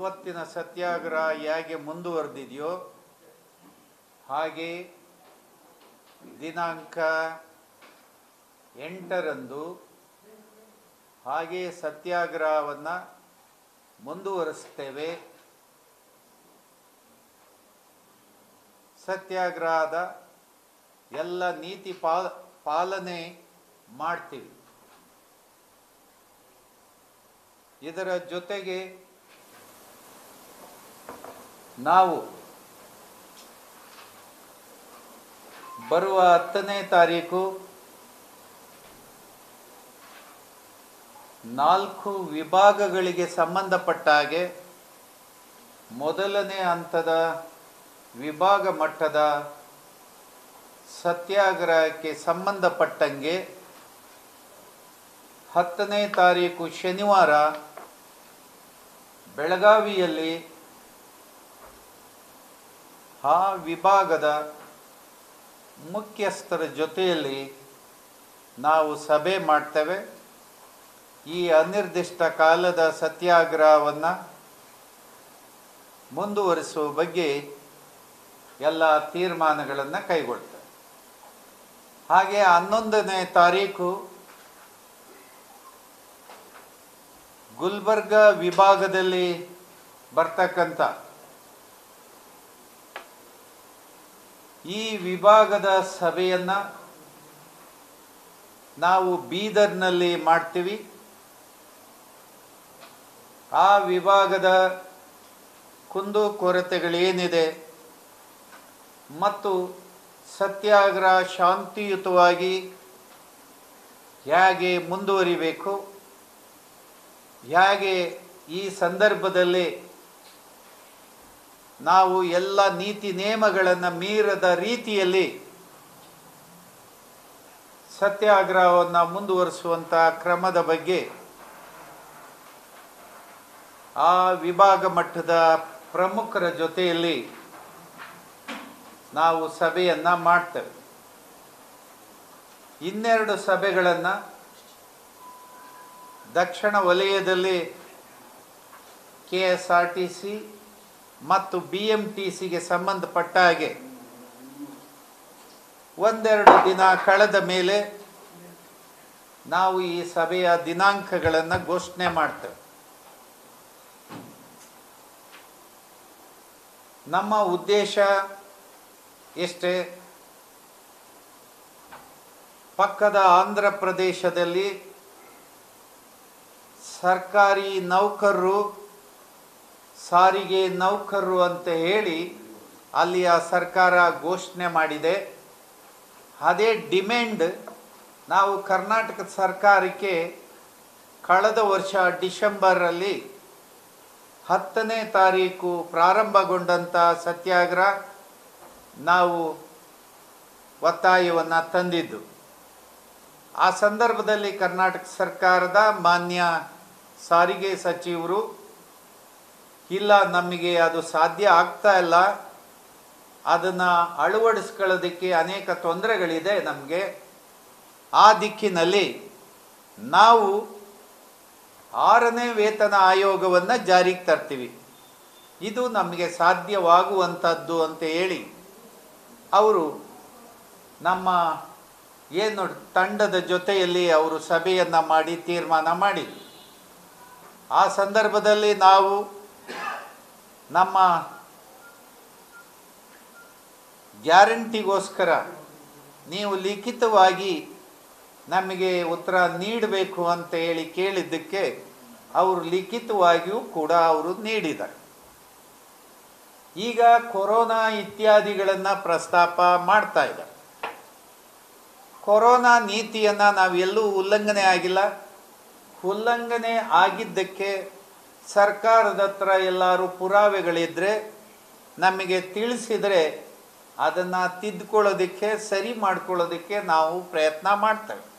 ಇವತ್ತಿನ ಸತ್ಯಾಗ್ರಹ ಹೇಗೆ ಮುಂದುವರೆದಿದೆಯೋ ಹಾಗೆ ದಿನಾಂಕ ಎಂಟರಂದು ಹಾಗೆ ಸತ್ಯಾಗ್ರಹವನ್ನು ಮುಂದುವರಿಸ್ತೇವೆ ಸತ್ಯಾಗ್ರಹದ ಎಲ್ಲ ನೀತಿ ಪಾ ಪಾಲನೆ ಮಾಡ್ತೀವಿ ಇದರ ಜೊತೆಗೆ ನಾವು ಬರುವ ಹತ್ತನೇ ತಾರೀಕು ನಾಲ್ಕು ವಿಭಾಗಗಳಿಗೆ ಸಂಬಂಧಪಟ್ಟ ಹಾಗೆ ಮೊದಲನೇ ಹಂತದ ವಿಭಾಗ ಮಟ್ಟದ ಸತ್ಯಾಗ್ರಹಕ್ಕೆ ಸಂಬಂಧಪಟ್ಟಂಗೆ ಹತ್ತನೇ ತಾರೀಕು ಶನಿವಾರ ಬೆಳಗಾವಿಯಲ್ಲಿ ಆ ವಿಭಾಗದ ಮುಖ್ಯಸ್ಥರ ಜೊತೆಯಲ್ಲಿ ನಾವು ಸಭೆ ಮಾಡ್ತೇವೆ ಈ ಅನಿರ್ದಿಷ್ಟ ಕಾಲದ ಸತ್ಯಾಗ್ರಹವನ್ನು ಮುಂದುವರಿಸುವ ಬಗ್ಗೆ ಎಲ್ಲ ತೀರ್ಮಾನಗಳನ್ನು ಕೈಗೊಳ್ತೇವೆ ಹಾಗೆ ಹನ್ನೊಂದನೇ ತಾರೀಕು ಗುಲ್ಬರ್ಗ ವಿಭಾಗದಲ್ಲಿ ಬರ್ತಕ್ಕಂಥ ಈ ವಿಭಾಗದ ಸಭೆಯನ್ನು ನಾವು ಬೀದರ್ನಲ್ಲಿ ಮಾಡ್ತೀವಿ ಆ ವಿಭಾಗದ ಕುಂದು ಕೊರತೆಗಳೇನಿದೆ ಮತ್ತು ಸತ್ಯಾಗ್ರಹ ಶಾಂತಿಯುತವಾಗಿ ಹೇಗೆ ಮುಂದುವರಿಬೇಕು ಹೇಗೆ ಈ ಸಂದರ್ಭದಲ್ಲಿ ನಾವು ಎಲ್ಲ ನೀತಿ ನಿಯಮಗಳನ್ನು ಮೀರದ ರೀತಿಯಲ್ಲಿ ಸತ್ಯಾಗ್ರಹವನ್ನು ಮುಂದುವರಿಸುವಂಥ ಕ್ರಮದ ಬಗ್ಗೆ ಆ ವಿಭಾಗ ಮಟ್ಟದ ಪ್ರಮುಖರ ಜೊತೆಯಲ್ಲಿ ನಾವು ಸಭೆಯನ್ನು ಮಾಡ್ತೇವೆ ಇನ್ನೆರಡು ಸಭೆಗಳನ್ನು ದಕ್ಷಿಣ ವಲಯದಲ್ಲಿ K S R T C ಮತ್ತು ಬಿ ಎಮ್ ಟಿ ಸಿಗೆ ಸಂಬಂಧಪಟ್ಟ ಹಾಗೆ ಒಂದೆರಡು ದಿನ ಕಳೆದ ಮೇಲೆ ನಾವು ಈ ಸಭೆಯ ದಿನಾಂಕಗಳನ್ನು ಘೋಷಣೆ ಮಾಡ್ತೇವೆ ನಮ್ಮ ಉದ್ದೇಶ ಎಷ್ಟೇ ಪಕ್ಕದ ಆಂಧ್ರ ಪ್ರದೇಶದಲ್ಲಿ ಸರ್ಕಾರಿ ನೌಕರರು ಸಾರಿಗೆ ನೌಕರರು ಅಂತ ಹೇಳಿ ಅಲ್ಲಿಯ ಸರ್ಕಾರ ಘೋಷಣೆ ಮಾಡಿದೆ ಅದೇ ಡಿಮ್ಯಾಂಡ್ ನಾವು ಕರ್ನಾಟಕ ಸರ್ಕಾರಕ್ಕೆ ಕಳೆದ ವರ್ಷ ಡಿಸೆಂಬರಲ್ಲಿ ಹತ್ತನೇ ತಾರೀಕು ಪ್ರಾರಂಭಗೊಂಡಂಥ ಸತ್ಯಾಗ್ರಹ ನಾವು ಒತ್ತಾಯವನ್ನು ತಂದಿದ್ದು ಆ ಸಂದರ್ಭದಲ್ಲಿ ಕರ್ನಾಟಕ ಸರ್ಕಾರದ ಮಾನ್ಯ ಸಾರಿಗೆ ಸಚಿವರು ಇಲ್ಲ ನಮಗೆ ಅದು ಸಾಧ್ಯ ಆಗ್ತಾ ಇಲ್ಲ ಅದನ್ನು ಅಳವಡಿಸ್ಕೊಳ್ಳೋದಕ್ಕೆ ಅನೇಕ ತೊಂದರೆಗಳಿದೆ ನಮಗೆ ಆ ದಿಕ್ಕಿನಲ್ಲಿ ನಾವು ಆರನೇ ವೇತನ ಆಯೋಗವನ್ನು ಜಾರಿಗೆ ತರ್ತೀವಿ ಇದು ನಮಗೆ ಸಾಧ್ಯವಾಗುವಂಥದ್ದು ಅಂತ ಹೇಳಿ ಅವರು ನಮ್ಮ ಏನು ತಂಡದ ಜೊತೆಯಲ್ಲಿ ಅವರು ಸಭೆಯನ್ನು ಮಾಡಿ ತೀರ್ಮಾನ ಮಾಡಿ ಆ ಸಂದರ್ಭದಲ್ಲಿ ನಾವು ನಮ್ಮ ಗ್ಯಾರಂಟಿಗೋಸ್ಕರ ನೀವು ಲಿಖಿತವಾಗಿ ನಮಗೆ ಉತ್ತರ ನೀಡಬೇಕು ಅಂತ ಹೇಳಿ ಕೇಳಿದ್ದಕ್ಕೆ ಅವರು ಲಿಖಿತವಾಗಿಯೂ ಕೂಡ ಅವರು ನೀಡಿದ್ದಾರೆ ಈಗ ಕೊರೋನಾ ಇತ್ಯಾದಿಗಳನ್ನು ಪ್ರಸ್ತಾಪ ಮಾಡ್ತಾ ಇದ್ದಾರೆ ಕೊರೋನಾ ನೀತಿಯನ್ನು ನಾವೆಲ್ಲೂ ಉಲ್ಲಂಘನೆ ಆಗಿಲ್ಲ ಉಲ್ಲಂಘನೆ ಆಗಿದ್ದಕ್ಕೆ ಸರ್ಕಾರದ ಹತ್ರ ಎಲ್ಲರೂ ಪುರಾವೆಗಳಿದ್ದರೆ ನಮಗೆ ತಿಳಿಸಿದರೆ ಅದನ್ನು ತಿದ್ದುಕೊಳ್ಳೋದಕ್ಕೆ ಸರಿ ಮಾಡ್ಕೊಳ್ಳೋದಕ್ಕೆ ನಾವು ಪ್ರಯತ್ನ ಮಾಡ್ತೇವೆ